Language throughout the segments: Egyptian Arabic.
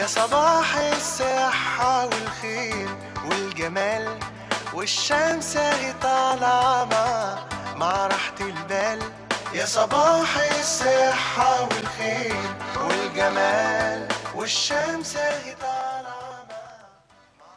يا صباح الصحة والخير والجمال والشمس اهي طالعة مع مع راحة البال يا صباح الصحة والخير والجمال والشمس اهي طالعة مع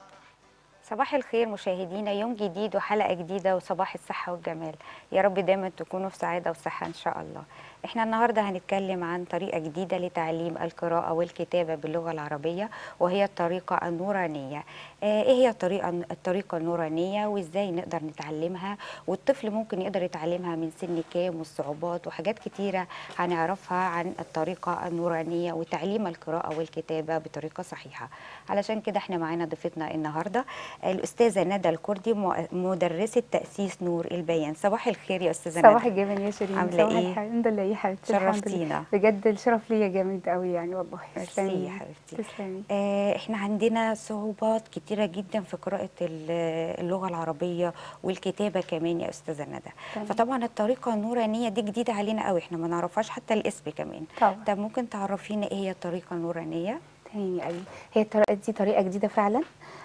صباح الخير مشاهدينا يوم جديد وحلقة جديدة وصباح الصحة والجمال يا رب دايما تكونوا في سعادة وصحة إن شاء الله احنا النهاردة هنتكلم عن طريقة جديدة لتعليم القراءة والكتابة باللغة العربية وهي الطريقة النورانية آه، ايه هي الطريقة الطريقة النورانية وازاي نقدر نتعلمها والطفل ممكن يقدر يتعلمها من سن كام والصعوبات وحاجات كتيرة هنعرفها عن الطريقة النورانية وتعليم القراءة والكتابة بطريقة صحيحة علشان كده احنا معانا ضيفتنا النهاردة الأستاذة ندى الكردي مو- مدرسة تأسيس نور البيان صباح الخير يا أستاذة صباح ندى الجمال يا شيرين عاملة صباح إيه؟ الحمد الحمد لله يا حبيبتي الحمد لله. شرفتينا. بجد الشرف ليا جامد قوي يعني والله ميرسي تسلمي. يا حبيبتي. تسلمي آه، احنا عندنا صعوبات كتيرة جدا في قراءة ال- اللغة العربية والكتابة كمان يا أستاذة ندى تمام. فطبعا الطريقة النورانية دي جديدة علينا قوي احنا ما نعرفهاش حتى الاسم كمان طبعا طب ممكن تعرفينا ايه هي الطريقة النورانية تاني قوي هي الطريقه دي طريقه جديده فعلا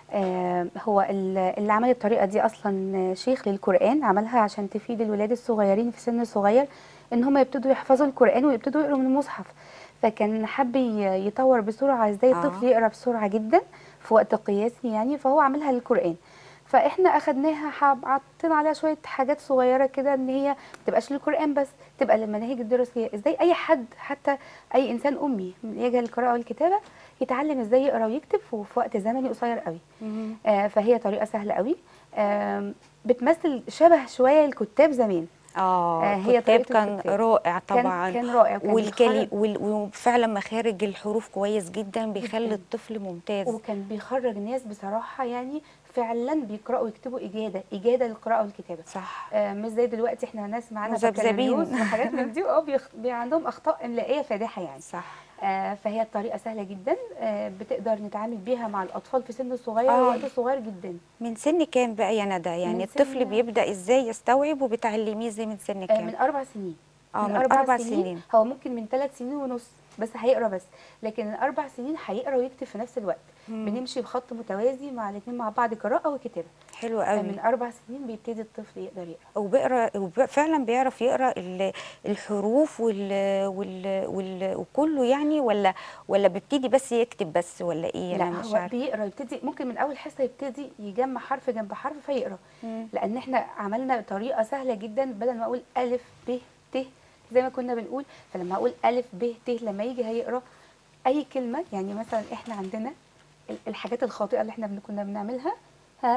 آه هو ال- اللي عمل الطريقه دي اصلا شيخ للقران عملها عشان تفيد الولاد الصغيرين في سن صغير ان هم يبتدوا يحفظوا القران ويبتدوا يقروا من المصحف فكان حب ي- يطور بسرعه ازاي آه. الطفل يقرا بسرعه جدا في وقت قياسي يعني فهو عملها للقران فاحنا اخدناها حب- حطينا عليها شويه حاجات صغيره كده ان هي ما تبقاش للقران بس تبقى للمناهج الدراسيه ازاي اي حد حتى اي انسان امي يجهل القراءه والكتابه يتعلم ازاي يقرا ويكتب في في وقت زمني قصير قوي آه فهي طريقه سهله قوي آم، بتمثل شبه شويه الكتاب زمان اه آه، هي الكتاب طريقة كان الكتاب. رائع كان- طبعا كان رائع وكان والكلي بيخرج- وال- وفعلا مخارج الحروف كويس جدا بيخلي جداً. الطفل ممتاز وكان بيخرج ناس بصراحه يعني فعلا بيقراوا ويكتبوا اجاده اجاده للقراءه والكتابه صح آه، مش زي دلوقتي احنا ناس معانا مذبذبين. بكالوريوس وحاجات من دي اه بيخ... بي عندهم اخطاء املائيه فادحه يعني صح آه فهي الطريقه سهله جدا آه بتقدر نتعامل بيها مع الاطفال في سن صغير آه. ووقت صغير جدا من سن كام بقى يا ندى يعني من الطفل سن- بيبدأ ازاي يستوعب وبتعلميه ازاي من سن آه كام من اربع سنين اه من اربع سنين هو ممكن من ثلاث سنين ونص بس هيقرا بس لكن من اربع سنين هيقرا ويكتب في نفس الوقت مم. بنمشي بخط متوازي مع الاثنين مع بعض قراءه وكتابه حلو آه، قوي من اربع سنين بيبتدي الطفل يقدر يقرا وبيقرا وفعلا بيعرف يقرا ال- الحروف وال وال وال وكله يعني ولا ولا بيبتدي بس يكتب بس ولا ايه لا انا مش هو عارفه بيقرا يبتدي ممكن من اول حصه يبتدي يجمع حرف جنب حرف فيقرا مم. لان احنا عملنا طريقه سهله جدا بدل ما اقول الف ب ت زي ما كنا بنقول فلما اقول الف ب ت لما يجي هيقرا اي كلمه يعني مثلا احنا عندنا ال- الحاجات الخاطئه اللي احنا بن- كنا بنعملها ها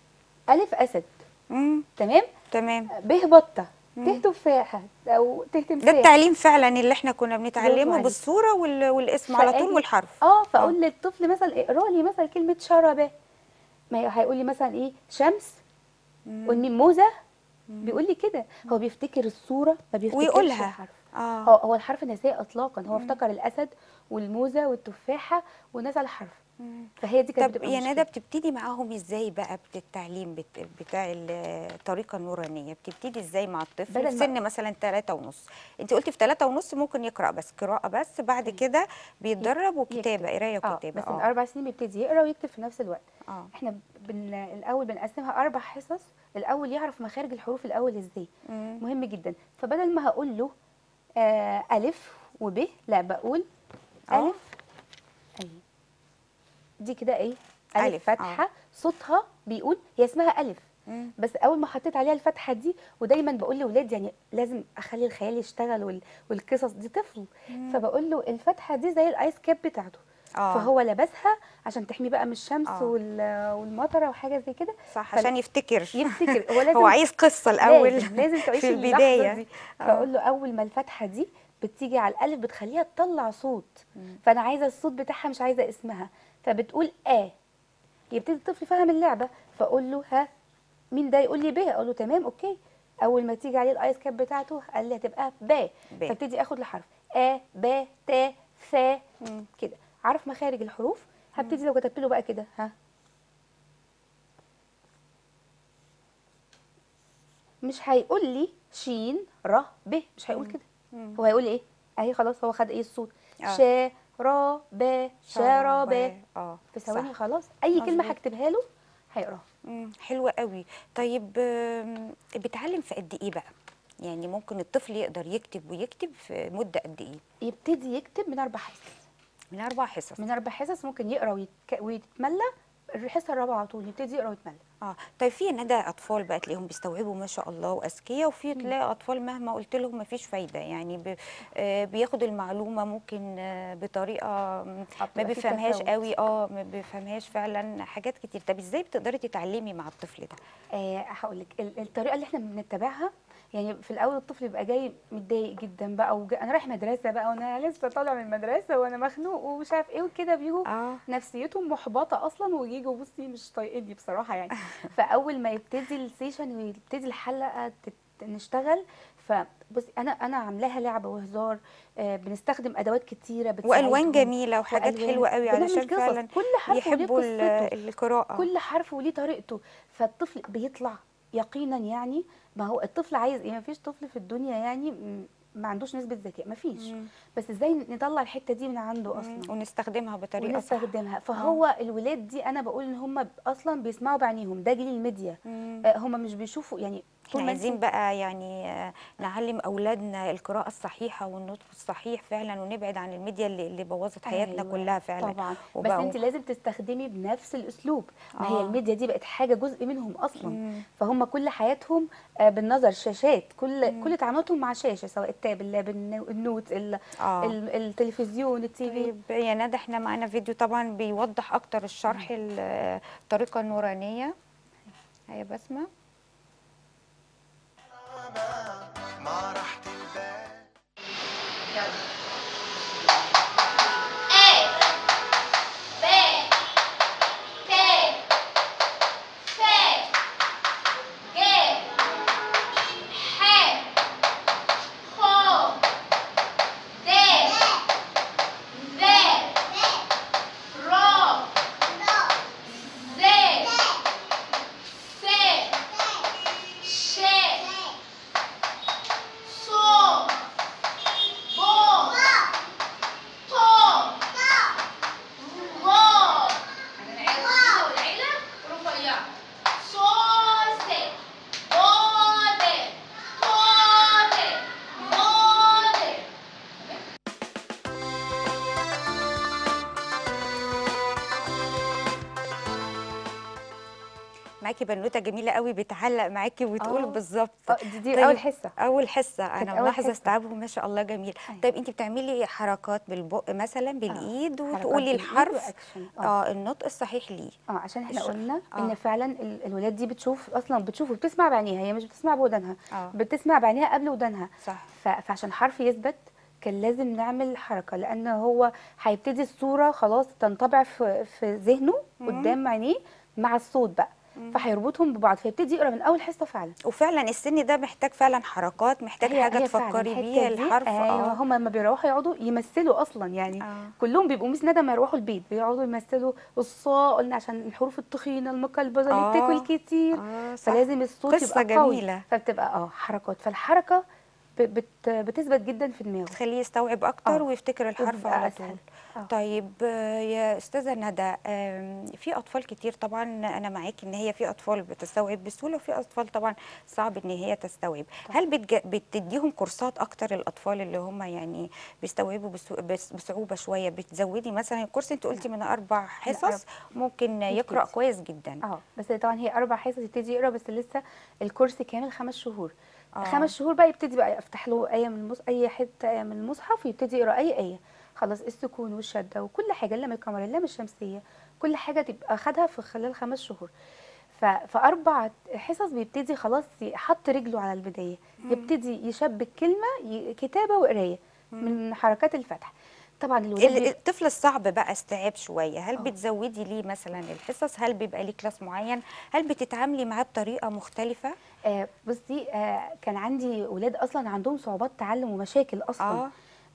الف اسد مم. تمام تمام ب بطه مم. ت تفاحه او ت ده تمساح التعليم فعلا اللي احنا كنا بنتعلمه عليك. بالصوره وال- والاسم على طول فأجي- والحرف اه فاقول للطفل مثلا اقرا لي مثلا كلمه شربه ما هي- هيقول لي مثلا ايه شمس مم. والميموزه بيقول لي كده هو بيفتكر الصوره ما بيفتكرش ويقولها الحرف اه هو هو الحرف نسيه اطلاقا هو افتكر الاسد والموزه والتفاحه ونسى الحرف مم. فهي دي كانت طب بتبقى يا مشكلة. ندى بتبتدي معاهم ازاي بقى بت- التعليم بت- بتاع ال- الطريقه النورانيه بتبتدي ازاي مع الطفل بدل في ما- سن مثلا ثلاثة ونص انت قلتي في ثلاثة ونص ممكن يقرا بس قراءه بس بعد كده بيتدرب وكتابه قرايه اه وكتابه بس من اه اربع سنين بيبتدي يقرا ويكتب في نفس الوقت اه احنا بن... الاول بنقسمها اربع حصص الاول يعرف مخارج الحروف الاول ازاي مم. مهم جدا فبدل ما هقول له آه الف وب لا بقول آه. الف اهي دي كده ايه ألف، الف آه. فتحه صوتها بيقول هي اسمها الف مم. بس اول ما حطيت عليها الفتحه دي ودايما بقول لاولادي يعني لازم اخلي الخيال يشتغل وال... والقصص دي طفل فبقول له الفتحه دي زي الايس كاب بتاعته اه فهو لبسها عشان تحميه بقى من الشمس آه. وال... والمطره وحاجه زي كده صح فل- عشان يفتكر يفتكر هو لازم هو عايز قصه الاول لازم, لازم تعيش في اللحظة البدايه دي آه. فاقول له اول ما الفتحه دي بتيجي على الالف بتخليها تطلع صوت مم. فانا عايزه الصوت بتاعها مش عايزه اسمها فبتقول اه يبتدي الطفل فاهم اللعبه فاقول له ها مين ده يقول لي ب اقول له تمام اوكي اول ما تيجي عليه الايس كاب بتاعته قال لي هتبقى ب ب. فابتدي اخد الحرف ا ب ت ث مم. كده عارف مخارج الحروف هبتدي لو كتبت له بقى كده ها مش هيقول لي شين ر ب مش هيقول كده مم. هو هيقول ايه اهي خلاص هو خد ايه الصوت آه. ش را با شرب اه في ثواني صح. خلاص اي كلمه مظبوط. هكتبها له هيقراها مم، حلوة قوي طيب آم، بتعلم في قد ايه بقى يعني ممكن الطفل يقدر يكتب ويكتب في مدة قد ايه يبتدي يكتب من اربع حصص من اربع حصص من اربع حصص ممكن يقرا ويتك... ويتملى الحصه الرابعه على طول يبتدي يقرا ويتملى اه طيب في ندى اطفال بقى تلاقيهم بيستوعبوا ما شاء الله واذكياء وفي تلاقي اطفال مهما قلت لهم ما فيش فايده يعني ب... آه بياخد المعلومه ممكن آه بطريقه م- ما بتبقى في بيفهمهاش تفاوت. قوي اه ما بيفهمهاش فعلا حاجات كتير طب ازاي بتقدري تتعلمي مع الطفل ده آه هقول لك الطريقه اللي احنا بنتبعها يعني في الاول الطفل بيبقى جاي متضايق جدا بقى وجا... انا رايح مدرسه بقى وانا لسه طالع من المدرسه وانا مخنوق ومش عارف ايه وكده بيجوا اه نفسيتهم محبطه اصلا ويجوا بصي مش طايقني بصراحه يعني فاول ما يبتدي السيشن ويبتدي الحلقه تت... نشتغل فبصي انا انا عاملاها لعبه وهزار آه بنستخدم ادوات كتيره بتساعدهم والوان جميله وحاجات وألوان. حلوه قوي بنعمل علشان قصص. فعلا كل حرف وليه يحبوا ال- قصته. القراءه كل حرف وليه طريقته فالطفل بيطلع يقينا يعني ما هو الطفل عايز ايه ما فيش طفل في الدنيا يعني م- ما عندوش نسبة ذكاء ما فيش مم. بس ازاي نطلع الحتة دي من عنده مم. اصلا ونستخدمها بطريقه صح ونستخدمها فهو الولاد دي انا بقول ان هم اصلا بيسمعوا بعينيهم ده جيل الميديا مم. آه، هم مش بيشوفوا يعني طول احنا ما عايزين انتوا- بقى يعني آه، نعلم اولادنا القراءه الصحيحه والنطق الصحيح فعلا ونبعد عن الميديا اللي, اللي بوظت حياتنا أيوة، كلها فعلا طبعا بس وبقوا- انت لازم تستخدمي بنفس الاسلوب ما هي آه. الميديا دي بقت حاجه جزء منهم اصلا مم. فهم كل حياتهم آه، بالنظر شاشات كل كل تعاملاتهم مع شاشه سواء التاب اللاب النو- النوت ال- آه. ال- التلفزيون التي في طيب يا ندى احنا معانا فيديو طبعا بيوضح اكتر الشرح ال- الطريقه النورانيه هيا بسمه مع راحة البال A B T C G H خ د ذ را ز س ش ص ب ط واو هنعيد والعيلة رفيعة صوت ضاد طاد ضاد معاكي بنوته جميله قوي بتعلق معاكي وتقول آه. بالظبط آه، دي- دي طيب، أول حصة. اول حصه كانت انا أول ملاحظه حصة. استيعابهم ما شاء الله جميل أيوة. طيب انت بتعملي حركات بالبق مثلا بالايد حركات وتقولي بالإيد الحرف وأكشن. آه. اه النطق الصحيح ليه اه عشان احنا الش- قلنا آه. ان فعلا ال- الولاد دي بتشوف اصلا بتشوف وبتسمع بعينيها هي مش بتسمع بودانها آه. بتسمع بعينيها قبل ودانها صح ف- فعشان حرف يثبت كان لازم نعمل حركه لان هو هيبتدي الصوره خلاص تنطبع في في ذهنه قدام عينيه مع الصوت بقى فهيربطهم ببعض فيبتدي يقرا من اول حصه فعلا وفعلا السن ده محتاج فعلا حركات محتاج حاجه فعلاً تفكري الحتة بيها دي، الحرف ايوه اه هم لما بيروحوا يقعدوا يمثلوا اصلا يعني آه. كلهم بيبقوا مس ندى ما يروحوا البيت بيقعدوا يمثلوا الصاء قلنا عشان الحروف التخينه المقلبزه اللي آه. بتاكل كتير آه، صح. فلازم الصوت قصة يبقى قوي جميلة. فبتبقى اه حركات فالحركه ب- بت بتثبت جدا في دماغه تخليه يستوعب اكتر آه. ويفتكر الحرف وبيبقى على أسهل. طول آه. طيب آه، يا استاذه ندى آم، في اطفال كتير طبعا انا معاكي ان هي في اطفال بتستوعب بسهوله وفي اطفال طبعا صعب ان هي تستوعب هل بتج... بتديهم كورسات اكتر الاطفال اللي هم يعني بيستوعبوا بسو... بس... بصعوبه شويه بتزودي مثلا الكورس انت قلتي من اربع حصص ممكن يقرا يبتدي. كويس جدا اه بس طبعا هي اربع حصص يبتدي يقرا بس لسه الكورس كامل خمس شهور آه. خمس شهور بقى يبتدي بقى افتح له ايه من المص... اي حته آية من المصحف ويبتدي يقرا اي ايه خلاص السكون والشده وكل حاجه اللام القمر اللام الشمسيه كل حاجه تبقى خدها في خلال خمس شهور ف... فاربع حصص بيبتدي خلاص يحط رجله على البدايه يبتدي يشبك كلمه ي... كتابه وقرايه من حركات الفتح طبعا الولاد ال- بي- الطفل الصعب بقى استيعاب شويه هل بتزودي ليه مثلا الحصص هل بيبقى ليه كلاس معين هل بتتعاملي معاه بطريقه مختلفه آه بصي آه كان عندي ولاد اصلا عندهم صعوبات تعلم ومشاكل اصلا آه. آه.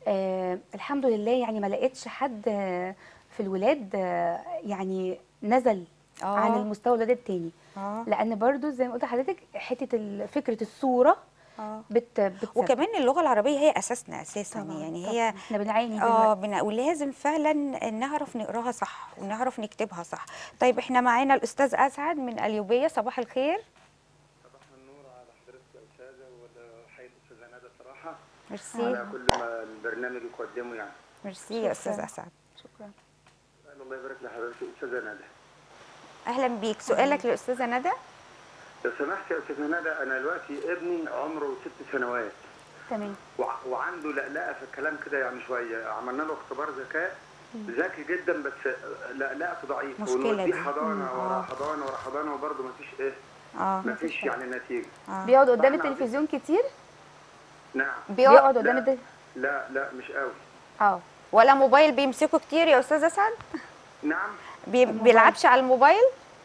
آه الحمد لله يعني ما لقيتش حد آه في الولاد آه يعني نزل آه. عن المستوى الولاد التاني اه لان برضو زي ما قلت لحضرتك حته ال- فكره الصوره اه بت بتسبب. وكمان اللغه العربيه هي اساسنا اساسا طبعاً، يعني طبعاً. هي احنا بنعاني اه دلوقتي بن... ولازم فعلا نعرف نقراها صح ونعرف نكتبها صح طيب احنا معانا الاستاذ اسعد من اليوبيه صباح الخير صباح النور على حضرتك يا استاذه وحياه استاذه ندى صراحه ميرسي على كل ما البرنامج يقدمه يعني ميرسي يا استاذ شكراً. اسعد شكرا الله يبارك لحضرتك استاذه ندى اهلا بيك سؤالك للاستاذه ندى لو سمحت يا استاذه ندى انا دلوقتي ابني عمره ست سنوات تمام وع- وعنده لقلقه في الكلام كده يعني شويه عملنا له اختبار ذكاء ذكي جدا بس لقلقته ضعيفه مشكلة ونوديه دي. حضانه مم. ورا آه. حضانه ورا حضانه وبرضه مفيش ايه اه مفيش يعني نتيجه اه بيقعد قدام فإحنا التلفزيون كتير نعم بيقعد قدام لا. التلفزيون لا لا مش قوي اه ولا موبايل بيمسكه كتير يا استاذ اسعد نعم بي... بيلعبش على الموبايل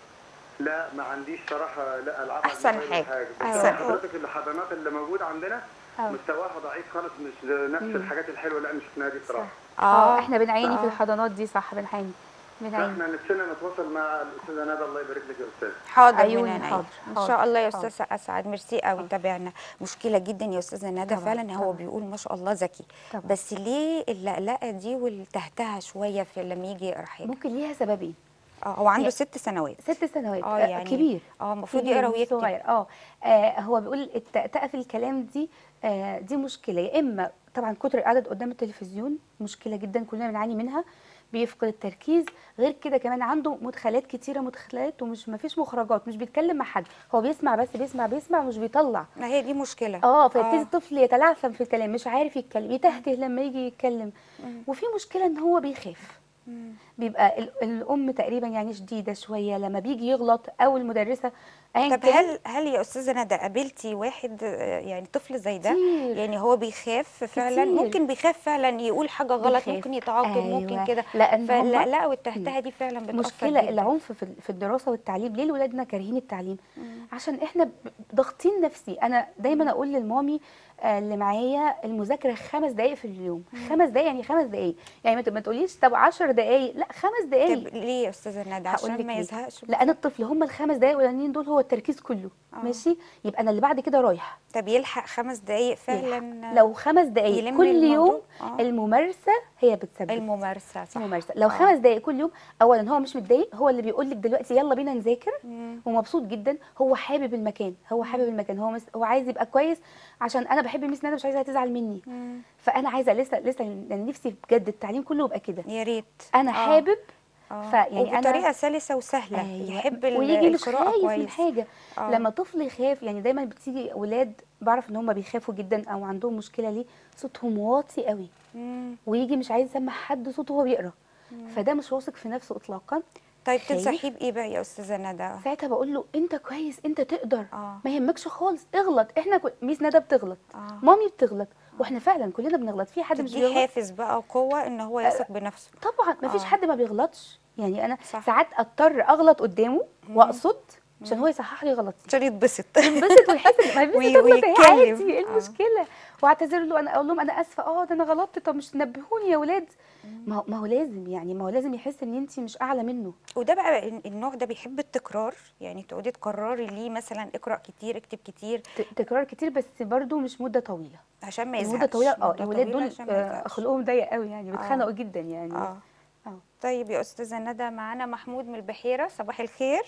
لا ما عنديش صراحه لا العاب أحسن على الموبايل حاجة. ولا أحسن. بس حضرتك الحضانات اللي موجوده عندنا آه. مستواها ضعيف خالص مش نفس الحاجات الحلوه لا مش شفناها دي بصراحه اه احنا بنعاني في آه. الحضانات دي صح بنعاني بنعاني احنا نفسنا نتواصل مع الاستاذه ندى الله يبارك لك يا استاذ حاضر عيوني، من عينيا. حاضر، ان حاضر، شاء الله يا حاضر. استاذ اسعد ميرسي قوي تابعنا مشكله جدا يا استاذه ندى طبعاً، فعلا هو طبعاً. بيقول ما شاء الله ذكي طبعاً. بس ليه اللقلقه دي والتهتها شويه في لما يجي يقرا حاجه ممكن ليها سببين اه هو عنده يعني- ست سنوات ست سنوات اه آه، يعني كبير اه المفروض كبير يقرا مش ويكتب صغير اه آه، هو بيقول التأتأة في الكلام دي آه دي مشكلة يا إما طبعا كتر القعدة قدام التلفزيون مشكلة جدا كلنا بنعاني منها بيفقد التركيز غير كده كمان عنده مدخلات كتيرة مدخلات ومش مفيش مخرجات مش بيتكلم مع حد هو بيسمع بس بيسمع بيسمع ومش بيطلع ما هي دي مشكله اه فيبتدي الطفل يتلعثم في الكلام مش عارف يتكلم يتهته لما يجي يتكلم وفي مشكلة ان هو بيخاف مم. بيبقى ال- الام تقريبا يعني شديده شويه لما بيجي يغلط او المدرسه ايا طب كان هل هل يا استاذه ندى قابلتي واحد آه، يعني طفل زي ده كتير. يعني هو بيخاف فعلا كتير. ممكن بيخاف فعلا يقول حاجه غلط بيخاف. ممكن يتعاقب ممكن أيوة. كده لأن هما- فاللقلقه والتهتها دي فعلا بتأثر مشكله جدا. العنف في ال- في الدراسه والتعليم ليه ولادنا كارهين التعليم عشان احنا ب- ضاغطين نفسي انا دايما اقول للمامي آه، اللي معايا المذاكره خمس دقائق في اليوم خمس دقائق يعني خمس دقائق يعني ما ت- ما تقوليش طب 10 دقائق لا خمس دقائق طب ليه يا استاذه ندى هقول عشان لك ما ليه. يزهقش لان الطفل هم الخمس دقائق الاولانيين دول هو التركيز كله آه. ماشي يبقى انا اللي بعد كده رايح طب يلحق خمس دقايق فعلا لو خمس دقائق يلم كل الموضوع؟ يوم آه. الممارسه هي بتثبت الممارسه صح الممارسه لو آه. خمس دقائق كل يوم اولا هو مش متضايق هو اللي بيقول لك دلوقتي يلا بينا نذاكر مم. ومبسوط جدا هو حابب المكان هو حابب المكان هو مس... هو عايز يبقى كويس عشان انا بحب ميس ندى مش عايزاها تزعل مني مم. فانا عايزه لسه لسه لأن نفسي بجد التعليم كله يبقى كده يا ريت انا آه. حابب آه. فيعني أنا- وبطريقه سلسه وسهله أيوة. يحب ال- ويجي مش القراءه خايف من كويس حاجه آه. لما طفل يخاف يعني دايما بتيجي اولاد بعرف ان هم بيخافوا جدا او عندهم مشكله ليه صوتهم واطي قوي مم. ويجي مش عايز يسمع حد صوته وهو بيقرا فده مش واثق في نفسه اطلاقا طيب خايف. تنصحيه بايه بقى يا استاذه ندى ساعتها بقول له انت كويس انت تقدر آه. ما يهمكش خالص اغلط احنا كل... ميس ندى بتغلط آه. مامي بتغلط واحنا فعلا كلنا بنغلط في حد مش تديه بيغلط حافز بقى وقوه ان هو يثق بنفسه طبعا ما فيش آه. حد ما بيغلطش يعني انا صح. ساعات اضطر اغلط قدامه واقصد عشان هو يصحح لي غلطي عشان يتبسط ينبسط ويحس ان ما وي- ينبسط تغلط ويتكلم. هي عادي ايه آه. المشكله واعتذر له انا اقول لهم انا اسفه اه ده انا غلطت طب مش تنبهوني يا ولاد ما هو ما هو لازم يعني ما هو لازم يحس ان انت مش اعلى منه وده بقى ال- النوع ده بيحب التكرار يعني تقعدي تكرري ليه مثلا اقرا كتير اكتب كتير ت- تكرار كتير بس برضو مش مده طويله عشان ما يزهقش المده طويله اه مدة الولاد طويلة دول عشان ما آه، يزهقش. خلقهم ضيق قوي يعني بيتخانقوا جدا يعني اه اه طيب يا استاذه ندى معانا محمود من البحيره صباح الخير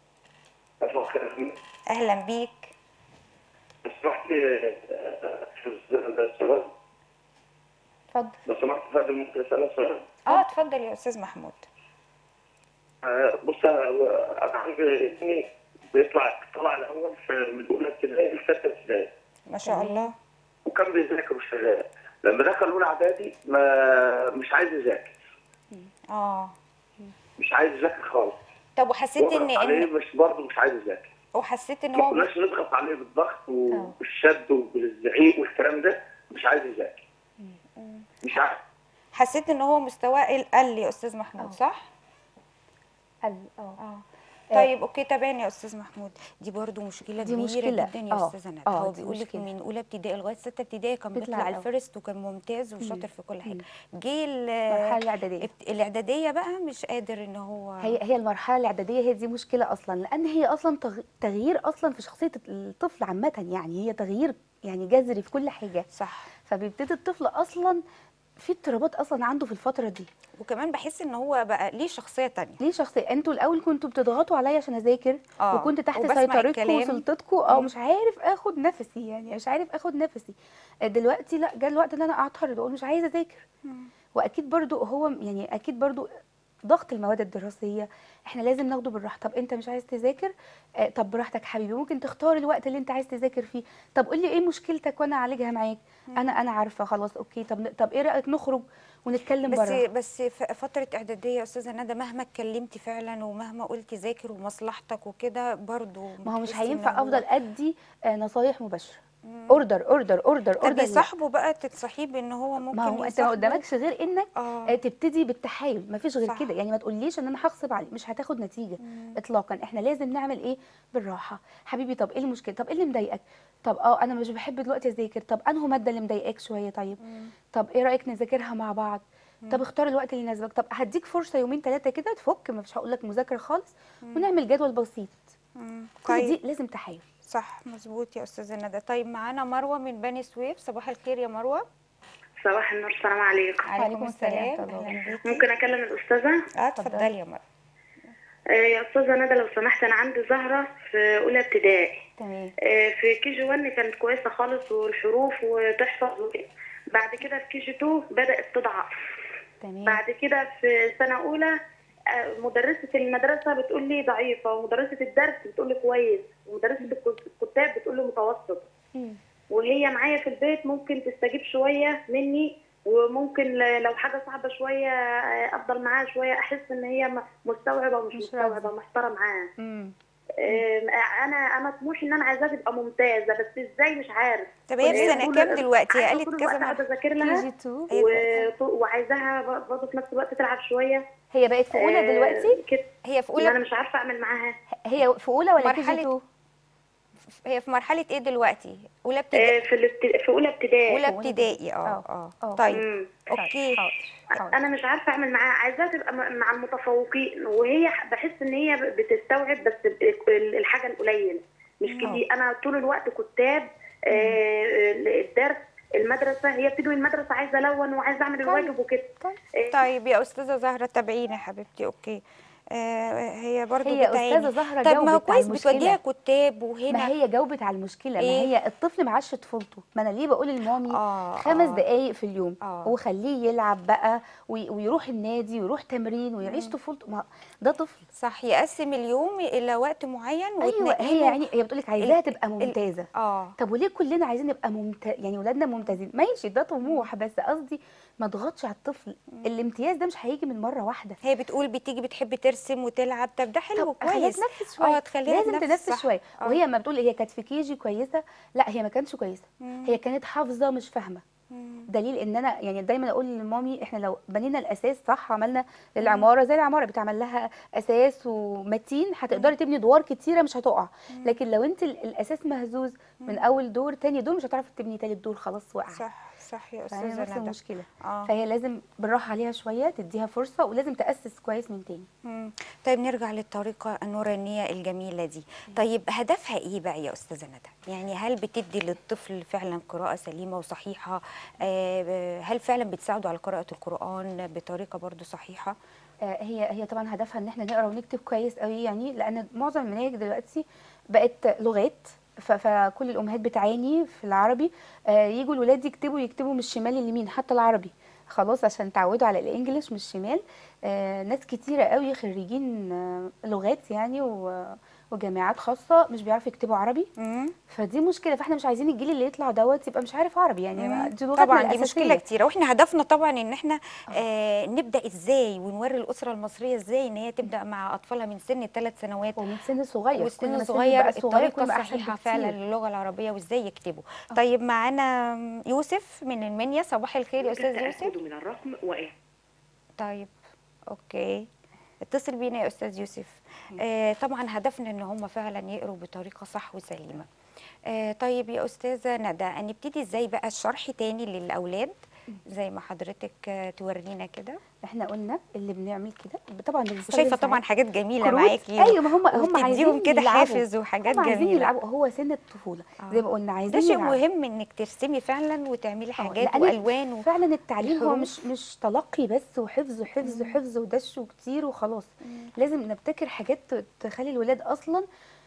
اهلا بيك سمحت السؤال اتفضل لو سمحت فادي ممكن اسالك سؤال اه اتفضل يا استاذ محمود آه، بص انا أنا عندي ابني بيطلع طلع الاول في من اولى ابتدائي لسته ابتدائي ما شاء الله وكان بيذاكر وشغال لما دخل اولى اعدادي ما مش عايز يذاكر اه مش عايز يذاكر خالص طب وحسيت ان وضغط عليه ان مش برضه مش عايز يذاكر وحسيت ان ما هو كناش نضغط عليه بالضغط وبالشد وبالزعيق والكلام ده مش عايز يذاكر مش عارف حسيت ان هو مستواه قل- قل يا استاذ محمود آه. صح قال اه اه طيب اوكي تابعني يا استاذ محمود دي برضو مشكله دي كبيره مشكلة. جدا يا آه، استاذه ندى آه، هو دي بيقول لك مشكلة. من اولى ابتدائي لغايه سته ابتدائي كان بيطلع بيطلع الأول. الفيرست وكان ممتاز وشاطر في كل حاجه مم. جه ال- المرحله الاعداديه ابت- الاعداديه بقى مش قادر ان هو هي هي المرحله الاعداديه هي دي مشكله اصلا لان هي اصلا تغ- تغيير اصلا في شخصيه الطفل عامه يعني هي تغيير يعني جذري في كل حاجه صح فبيبتدي الطفل اصلا في اضطرابات اصلا عنده في الفتره دي وكمان بحس ان هو بقى ليه شخصيه تانية ليه شخصيه انتوا الاول كنتوا بتضغطوا عليا عشان اذاكر آه، وكنت تحت وبسمع سيطرتكم الكلام. وسلطتكم اه مم. مش عارف اخد نفسي يعني مش عارف اخد نفسي آه، دلوقتي لا جه الوقت اللي انا اعترض واقول مش عايزه اذاكر واكيد برضو هو يعني اكيد برضو ضغط المواد الدراسيه احنا لازم ناخده بالراحه طب انت مش عايز تذاكر آه طب براحتك حبيبي ممكن تختار الوقت اللي انت عايز تذاكر فيه طب قول لي ايه مشكلتك وانا اعالجها معاك انا انا عارفه خلاص اوكي طب ن- طب ايه رايك نخرج ونتكلم بس بره بس ف- فتره اعداديه يا استاذه ندى مهما اتكلمتي فعلا ومهما قلتي ذاكر ومصلحتك وكده برضو ما هو مش بتحسي إن هينفع هو- افضل ادي آه نصايح مباشره اوردر اوردر اوردر طب اوردر يصاحبه بقى تتصاحيه بان هو ممكن ما هو انت ما يصاحبه. قدامكش غير انك اه آه، تبتدي بالتحايل ما فيش غير صح. كده يعني ما تقوليش ان انا هغصب عليك مش هتاخد نتيجه اطلاقا احنا لازم نعمل ايه بالراحه حبيبي طب ايه المشكله طب ايه اللي مضايقك طب اه انا مش بحب دلوقتي اذاكر طب انهي ماده اللي مضايقاك شويه طيب طب ايه رايك نذاكرها مع بعض طب اختار الوقت اللي يناسبك طب هديك فرصه يومين ثلاثه كده تفك مش هقول لك مذاكره خالص ونعمل جدول بسيط مم. كل طيب دي لازم تحايل صح مظبوط يا استاذه ندى طيب معانا مروه من بني سويف صباح الخير يا مروه صباح النور السلام عليكم عليكم السلام ورحمة الله اهلا بيكي ممكن اكلم الاستاذه اه اتفضلي يا مروه آه، يا استاذه ندى لو سمحت انا عندي زهره في اولى ابتدائي تمام آه، في كي جي 1 كانت كويسه خالص والحروف وتحفظ وكده بعد كده في كي جي 2 بدات تضعف تمام بعد كده في سنه اولى آه، مدرسه المدرسه بتقول لي ضعيفه ومدرسه الدرس بتقول لي كويس ومدرسه الكت- الكتاب بتقول لي متوسط مم. وهي معايا في البيت ممكن تستجيب شويه مني وممكن ل- لو حاجه صعبه شويه آه، افضل معاها شويه احس ان هي م- مستوعبه ومش مش مستوعبه راضية. محتاره معاها مم. آم، انا انا طموحي ان انا عايزاها تبقى ممتازه بس ازاي مش عارف طب هي في آه، سنه طول- كام دلوقتي هي عايزة قالت طول كذا الوقت مره قاعده اذاكر كي جي لها 2 أيوة. و- وعايزاها ب- برضه في نفس الوقت تلعب شويه هي بقت في اولى آه، دلوقتي كده هي في إن انا اولى مش عارفه اعمل معاها هي في اولى ولا كي جي مرحلة 2 هي في مرحله ايه دلوقتي اولى ابتدائي آه، في الابت- في اولى ابتدائي اولى أولى ابتدائي اه آه. اه آه. طيب مم. اوكي حاضر حاضر انا مش عارفه اعمل معاها عايزاها تبقى م- مع المتفوقين وهي ح- بحس ان هي ب- بتستوعب بس ب- ال- الحاجه القليله مش كتير انا طول الوقت كتاب آه، الدرس المدرسه هي بتيجي من المدرسه عايزه الون وعايزه اعمل الواجب وكده طيب. آه، طيب يا استاذه زهره تابعيني يا حبيبتي اوكي آه هي برضو هي بتعاني أستاذة زهرة طب ما هو جاوبت على كويس المشكلة. بتوديها كتاب ما وهنا هي جاوبت على المشكله إيه؟ ما هي الطفل ما عادش طفولته ما انا ليه بقول لمامي آه، خمس آه. دقايق في اليوم آه. وخليه يلعب بقى وي- ويروح النادي ويروح تمرين ويعيش طفولته ما ده طفل صح يقسم اليوم الى وقت معين ايوه وتنقي هي له- يعني هي بتقول لك عايزاها ال- تبقى ممتازه اه طب وليه كلنا عايزين نبقى ممتاز يعني ولادنا ممتازين ماشي ده طموح بس قصدي ما تضغطش على الطفل الامتياز ده مش هيجي من مره واحده هي بتقول بتيجي بتحب ترسم وتلعب طب ده حلو طب خليها كويس تنفس شويه اه تخليها لازم تنفس تنفس صح. شويه آه. وهي ما بتقول هي كانت في كيجي كويسه لا هي ما كانتش كويسه هي كانت حافظه مش فاهمه مم. دليل ان انا يعني دايما اقول لمامي احنا لو بنينا الاساس صح عملنا للعماره زي العماره بتعمل لها اساس ومتين هتقدري تبني ادوار كتيره مش هتقع لكن لو انت ال- الاساس مهزوز من اول دور تاني دور مش هتعرفي تبني تالت دور خلاص وقع صح صح يا فهي نفس استاذه ندى المشكله اه فهي لازم بالراحه عليها شويه تديها فرصه ولازم تاسس كويس من تاني مم. طيب نرجع للطريقة النورانية الجميلة دي طيب هدفها ايه بقى يا أستاذة ندى يعني هل بتدي للطفل فعلا قراءة سليمة وصحيحة آه، هل فعلا بتساعده على قراءة القرآن بطريقة برضو صحيحة آه، هي هي طبعا هدفها ان احنا نقرا ونكتب كويس قوي يعني لان معظم المناهج دلوقتي بقت لغات ف- فكل الامهات بتعاني في العربي آه، يجوا الولاد يكتبوا يكتبوا من الشمال لليمين حتى العربي خلاص عشان تعودوا على الانجليش من الشمال آه، ناس كتيره قوي خريجين آه، لغات يعني و- وجامعات خاصه مش بيعرفوا يكتبوا عربي مم. فدي مشكله فاحنا مش عايزين الجيل اللي يطلع دوت يبقى مش عارف عربي يعني مم. دي لغتنا طبعا دي الأساسية. مشكلة كتيرة واحنا هدفنا طبعا ان احنا آه نبدأ ازاي ونوري الأسرة المصرية ازاي ان هي تبدأ مع أطفالها من سن ثلاث سنوات ومن سن صغير كل والسن ما السن صغير بقى صغير الطريقة كل ما أحسن الصحيحة بكتير. فعلا للغة العربية وازاي يكتبوا طيب معانا يوسف من المنيا صباح الخير يا أستاذ يوسف من الرقم وايه طيب اوكي اتصل بينا يا استاذ يوسف آه طبعا هدفنا ان هم فعلا يقروا بطريقه صح وسليمه آه طيب يا استاذه ندى نبتدي ازاي بقى الشرح تاني للاولاد زي ما حضرتك آه، تورينا كده احنا قلنا اللي بنعمل كده طبعا بنستخدم شايفه طبعا ساعات حاجات جميله كروت. معاكي ايوه ما هم هم وبتديهم عايزين كده يلعبوا. حافز وحاجات هم عايزين جميله يلعبوا هو سن الطفوله زي ما قلنا ده عايزين شيء يلعبوا. مهم انك ترسمي فعلا وتعملي آه، حاجات لأن والوان و... فعلا التعليم هو الحروف. مش مش تلقي بس وحفظ وحفظ حفظ ودش وكتير وخلاص لازم نبتكر حاجات ت- تخلي الولاد اصلا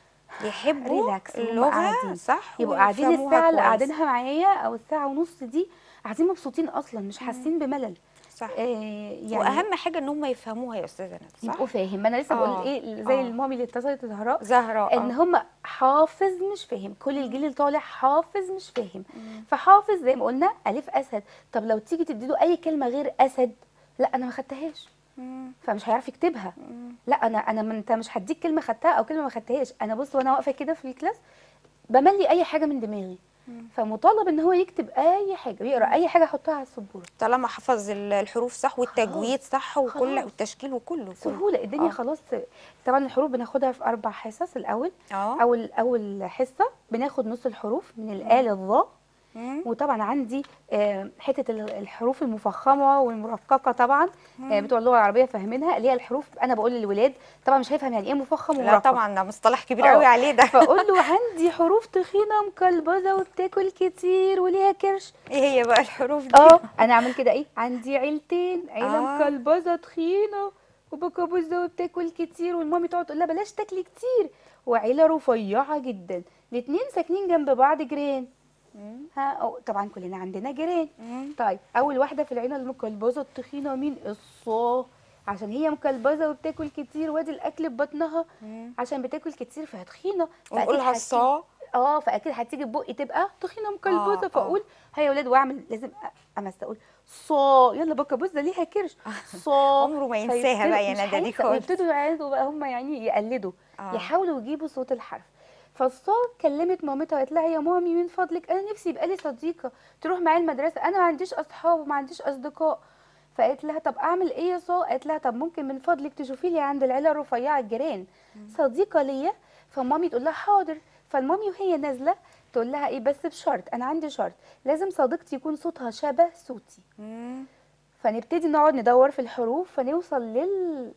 يحبوا ريلاكس هم اللغه قاعدين. صح يبقوا قاعدين ويفهموها الساعه اللي كويس. قاعدينها معايا او الساعه ونص دي قاعدين مبسوطين اصلا مش حاسين بملل صح آه يعني واهم حاجه ان هم يفهموها يا استاذه ندى صح يبقوا فاهم ما انا لسه آه. بقول ايه زي آه. المامي اللي اتصلت زهراء زهراء ان آه. هم حافظ مش فاهم كل الجيل اللي طالع حافظ مش فاهم فحافظ زي ما قلنا الف اسد طب لو تيجي تديله اي كلمه غير اسد لا انا ما خدتهاش مم. فمش هيعرف يكتبها لا انا انا من انت مش هديك كلمه خدتها او كلمه ما خدتهاش انا بص وانا واقفه كده في الكلاس بملي اي حاجه من دماغي فمطالب ان هو يكتب اي حاجه ويقرا اي حاجه احطها على السبوره طالما حفظ ال- الحروف صح والتجويد صح وكل خلاص. والتشكيل وكله كله. سهوله الدنيا آه. خلاص طبعا الحروف بناخدها في اربع حصص الاول اه اول اول حصه بناخد نص الحروف من الآ للظا مم. وطبعا عندي آه، حته ال- الحروف المفخمه والمرققه طبعا آه، بتوع اللغه العربيه فاهمينها اللي هي الحروف انا بقول للولاد طبعا مش هيفهم يعني ايه مفخم لا ومرقق طبعا ده مصطلح كبير آه. قوي عليه ده فاقول له عندي حروف تخينه مكلبزه وبتاكل كتير وليها كرش ايه هي بقى الحروف دي اه انا اعمل كده ايه عندي عيلتين عيله آه. مكلبزه تخينه وبكابوزه وبتاكل كتير والمامي تقعد تقول لها بلاش تاكلي كتير وعيله رفيعه جدا الاتنين ساكنين جنب بعض جيران مم. ها أو طبعا كلنا عندنا جيران مم. طيب اول واحده في العيله المكلبزه التخينه مين الصا عشان هي مكلبزه وبتاكل كتير وادي الاكل في بطنها مم. عشان بتاكل كتير فهتخينه فأكيد ونقولها هتيجي- الصا اه فاكيد هتيجي ببقي تبقى تخينه مكلبزه آه، فاقول هيا يا ولاد واعمل لازم أ- امس اقول صا يلا بكا بص ده ليها كرش صا عمره ما ينساها بقى يا مش ندى دي هينسى. خالص ويبتدوا يعيدوا بقى هم يعني يقلدوا آه. يحاولوا يجيبوا صوت الحرف فالصا كلمت مامتها وقالت لها يا مامي من فضلك انا نفسي يبقى لي صديقه تروح معايا المدرسه انا ما عنديش اصحاب وما عنديش اصدقاء فقالت لها طب اعمل ايه يا صا قالت لها طب ممكن من فضلك تشوفي لي عند العيله الرفيعه الجيران صديقه ليا فمامي تقول لها حاضر فالمامي وهي نازله تقول لها ايه بس بشرط انا عندي شرط لازم صديقتي يكون صوتها شبه صوتي مم. فنبتدي نقعد ندور في الحروف فنوصل لل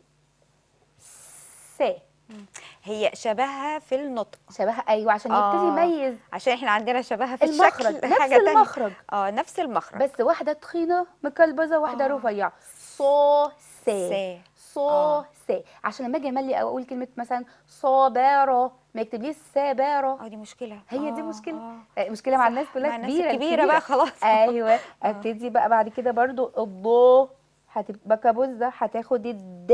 س هي شبهها في النطق شبهها ايوه عشان آه. يبتدي يميز عشان احنا عندنا شبهها في المخرج الشكل نفس حاجه تانية المخرج اه نفس المخرج بس واحده تخينه مكلبزه واحده آه. رفيعه صو س سا. صو آه. س عشان لما اجي املي او اقول كلمه مثلا صاباره ما يكتبليش ساباره اه دي مشكله هي دي آه، مشكله آه. آه، مشكله مع صح، الناس مع كلها الناس كبيره الكبيره بقى خلاص ايوه ابتدي بقى بعد كده برضو الضو هتبقى كابوزه هتاخد الد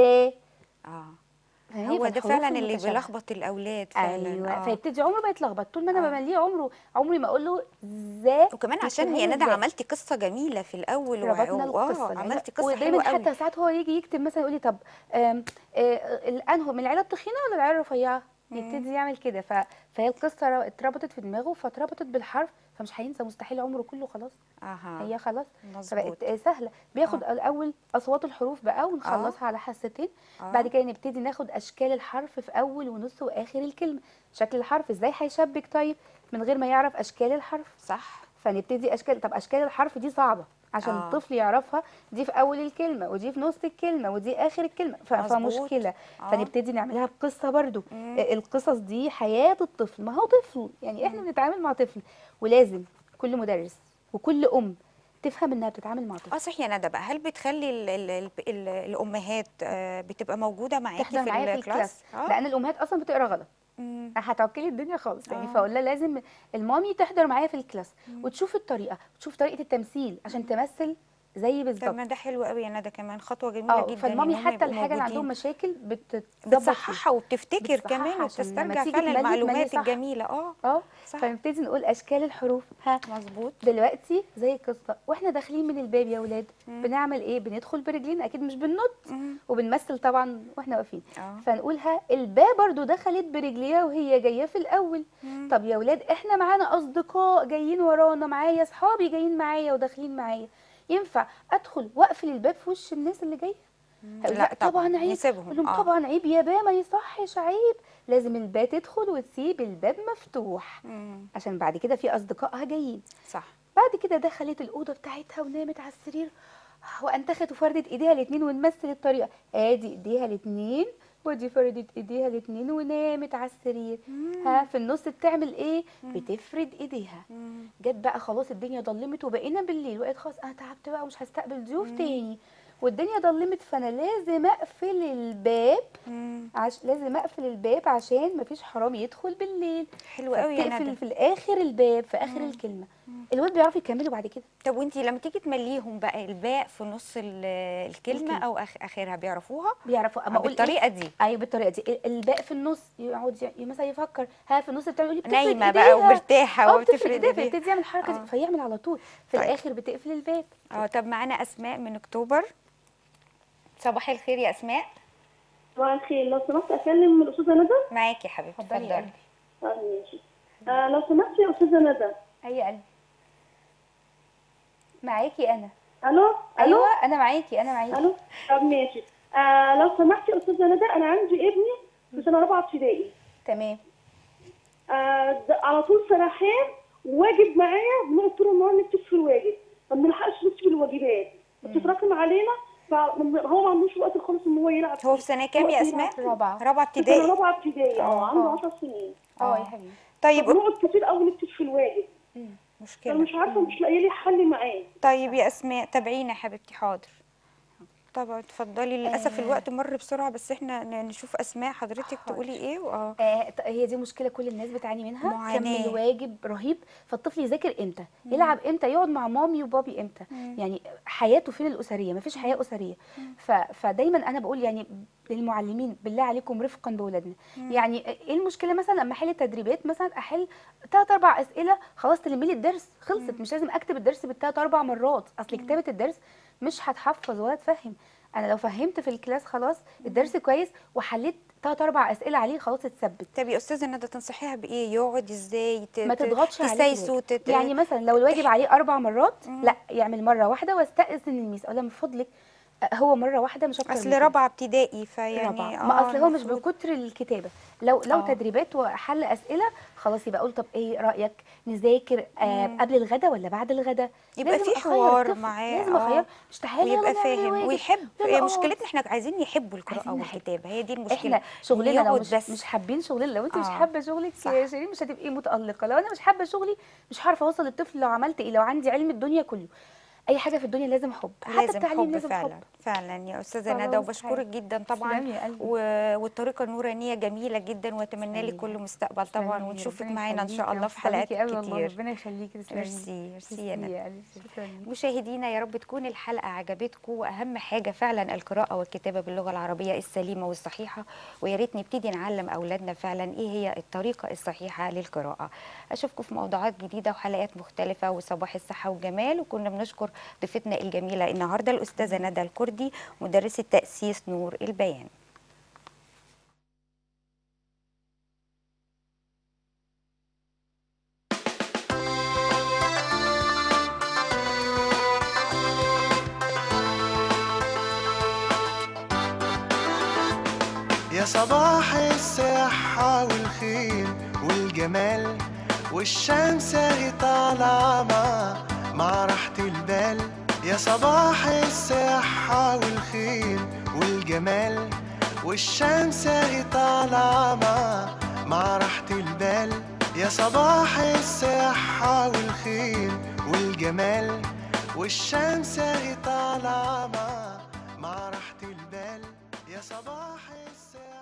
اه فهي هو ده فالحروف فعلا اللي المتشابهة. بيلخبط الاولاد فعلا ايوه آه. فيبتدي عمره ما يتلخبط طول ما انا آه. بمليه عمره عمري ما اقول له ذا وكمان عشان هي ندى عملتي قصه جميله في الاول و- ربطنا و- القصه اه العيلة- عملتي قصه ودايما حلوه قوي حتى ساعات هو يجي يكتب مثلا يقول لي طب آم، آه، الانه من العيله التخينه ولا العيله الرفيعه يبتدي يعمل كده ف... فهي القصه ر- اتربطت في دماغه فاتربطت بالحرف فمش هينسى مستحيل عمره كله خلاص اها هي خلاص مظبوط فبقت آه، سهله بياخد الاول اصوات الحروف بقى ونخلصها على حصتين آه. بعد كده نبتدي ناخد اشكال الحرف في اول ونص واخر الكلمه شكل الحرف ازاي هيشبك طيب من غير ما يعرف اشكال الحرف صح فنبتدي اشكال طب اشكال الحرف دي صعبه عشان آه. الطفل يعرفها دي في اول الكلمه ودي في نص الكلمه ودي اخر الكلمه ف- مظبوط. فمشكله آه. فنبتدي نعملها بقصه برضو مم. آه، القصص دي حياه الطفل ما هو طفل يعني احنا بنتعامل مع طفل ولازم كل مدرس وكل ام تفهم انها بتتعامل مع طفل اه صحيح يا ندى بقى هل بتخلي ال ال ال ال الامهات آه، بتبقى موجوده معاكي تحضر في معايا في الكلاس الكلاس لان الامهات اصلا بتقرا غلط مم. هتعكلي الدنيا خالص يعني آه. فاقول لها لازم المامي تحضر معايا في الكلاس وتشوف الطريقه وتشوف طريقه التمثيل عشان تمثل زي طب بالظبط ما ده حلو قوي يا ندى كمان خطوه جميله اه جدا فالمامي إن هم حتى يبقوا الحاجه اللي عندهم موجودين. مشاكل بتظبط بتصححها وبتفتكر بتصححها كمان عشان لما وبتسترجع تيجي فعلا تملي تملي المعلومات صح. الجميله اه اه صح. فنبتدي نقول اشكال الحروف ها مظبوط دلوقتي زي القصه واحنا داخلين من الباب يا ولاد مم. بنعمل ايه بندخل برجلين اكيد مش بننط مم. وبنمثل طبعا واحنا واقفين اه فنقولها الباب برضو دخلت برجليها وهي جايه في الاول مم. طب يا ولاد احنا معانا اصدقاء جايين ورانا معايا اصحابي جايين معايا وداخلين معايا ينفع ادخل واقفل الباب في وش الناس اللي جايه هيقول لا طبعا عيب نسيبهم اقول لهم آه. طبعا عيب يا با ما يصحش عيب لازم الباب تدخل وتسيب الباب مفتوح مم. عشان بعد كده في اصدقائها جايين صح بعد كده دخلت الاوضه بتاعتها ونامت على السرير وانتخت وفردت ايديها الاتنين ونمثل الطريقه ادي ايديها الاتنين ودي فردت ايديها الاتنين ونامت على السرير ها في النص بتعمل ايه بتفرد ايديها جت بقى خلاص الدنيا ضلمت وبقينا بالليل وقت خلاص انا تعبت بقى ومش هستقبل ضيوف تاني والدنيا ضلمت فانا لازم اقفل الباب مم. عش... لازم اقفل الباب عشان مفيش حرامي يدخل بالليل حلو قوي يا فبتقفل ندى في الاخر الباب في اخر الكلمه الولاد بيعرفوا يكملوا بعد كده طب وانتي لما تيجي تمليهم بقى الباء في نص ال- الكلمه الكلمة. او أخ اخرها بيعرفوها بيعرفوا اما اقول إيه؟ بالطريقه دي ايوه بالطريقه دي ال- الباء في النص يقعد ي- مثلا يفكر ها في النص بتعمل بتفرد نايمه بقى إيديها. ومرتاحه اه بتفرد وبتفرد ايديها ايديها فيبتدي يعمل الحركه آه. دي فيعمل على طول في طيب. الاخر بتقفل الباب اه طب معانا اسماء من اكتوبر صباح الخير يا اسماء صباح الخير لو سمحت اكلم الاستاذه ندى معاكي يا حبيبتي اتفضلي يا اتفضلي قلبي اه ماشي آه لو سمحت يا استاذه ندى اي قلبي معاكي انا الو الو ايوه انا معاكي انا معاكي الو طب ماشي آه لو سمحت يا استاذه ندى انا عندي ابني في سنه رابعه ابتدائي تمام آه ده على طول سرحان واجب معايا بنقعد طول النهار نكتب في الواجب ما بنلحقش نكتب الواجبات بتتراكم علينا فهو ما عندوش وقت خالص ان هو يلعب هو في سنه كام يا اسماء رابعه رابعه في سنه ابتدائي رابعه ابتدائي اه آه. عنده 10 سنين اه يا حبيبي طيب بنقعد كتير قوي نكتب في الواجب انا مشكله مش عارفه مش لاقيه لي حل معاه طيب يا اسماء تابعينا يا حبيبتي حاضر طبعا اتفضلي للاسف آه. الوقت مر بسرعه بس احنا ن- نشوف اسماء حضرتك تقولي ايه واه آه ط- هي دي مشكله كل الناس بتعاني منها معاناة. كم الواجب رهيب فالطفل يذاكر امتى يلعب امتى يقعد مع مامي وبابي امتى يعني حياته فين الاسريه مفيش حياه اسريه ف... فدايما انا بقول يعني للمعلمين بالله عليكم رفقا باولادنا يعني ايه المشكله مثلا لما احل تدريبات مثلا احل ثلاث اربع اسئله خلاص تلمي لي الدرس خلصت مش لازم اكتب الدرس بالثلاث اربع مرات اصل كتابه الدرس مش هتحفظ ولا تفهم انا لو فهمت في الكلاس خلاص الدرس كويس وحليت ثلاث اربع اسئله عليه خلاص اتثبت طب يا استاذه ندى تنصحيها بايه يقعد ازاي ت- ما ت- تضغطش عليه تسايسه الواجب. تت... يعني مثلا لو الواجب عليه اربع مرات لا يعمل مره واحده واستأذن الميس اقول لها من فضلك آه، هو مره واحده مش اكتر من اصل كده. رابعه ابتدائي فيعني رابعه ما اصل هو مش المفروض- بكتر الكتابه لو لو آه. تدريبات وحل اسئله خلاص يبقى اقول طب ايه رايك نذاكر آه قبل الغدا ولا بعد الغدا يبقى لازم في أخير حوار الطفل، معاه، لازم آه. اخير مش تعالى ويبقى يلا نعمل فاهم الواجب. ويحب يلا هي اقعد. مشكلتنا احنا عايزين يحبوا القراءه عايزين نحب. والكتابه هي دي المشكله احنا شغلنا لو يقعد مش, بس. مش حابين شغلنا لو انت مش آه. حابه شغلك صح. يا شيرين مش هتبقي متالقه لو انا مش حابه شغلي مش هعرف اوصل للطفل لو عملت ايه لو عندي علم الدنيا كله اي حاجه في الدنيا لازم حب حتى لازم التعليم حب لازم فعلا حب فعلا يا استاذه ندى خلاص، وبشكرك حلو. جدا طبعا تسلمي يا قلبي. و... والطريقه النورانيه جميله جدا واتمنى لك تسلمي. كل مستقبل طبعا تسلمي، ونشوفك ربنا معانا ان شاء يخليكي، الله في حلقات بحبك أوي والله، كتير ربنا يخليكي تسلمي ميرسي ميرسي يا ميرسي ندى يا قلبي شكرا مشاهدينا يا رب تكون الحلقة عجبتكم وأهم حاجة فعلا القراءة والكتابة باللغة العربية السليمة والصحيحة ويا ريت نبتدي نعلم أولادنا فعلا إيه هي الطريقة الصحيحة للقراءة أشوفكم في موضوعات جديدة وحلقات مختلفة وصباح الصحة والجمال وكنا بنشكر ضيفتنا الجميلة النهاردة الأستاذة ندى الكردي مدرسة تأسيس نور البيان يا صباح الصحة والخير والجمال والشمس اهي طالعة مع مع راحة البال يا صباح الصحة والخير والجمال والشمس اهي طالعة مع مع راحة البال يا صباح الصحة والخير والجمال والشمس اهي طالعة مع مع راحة البال يا صباح السعادة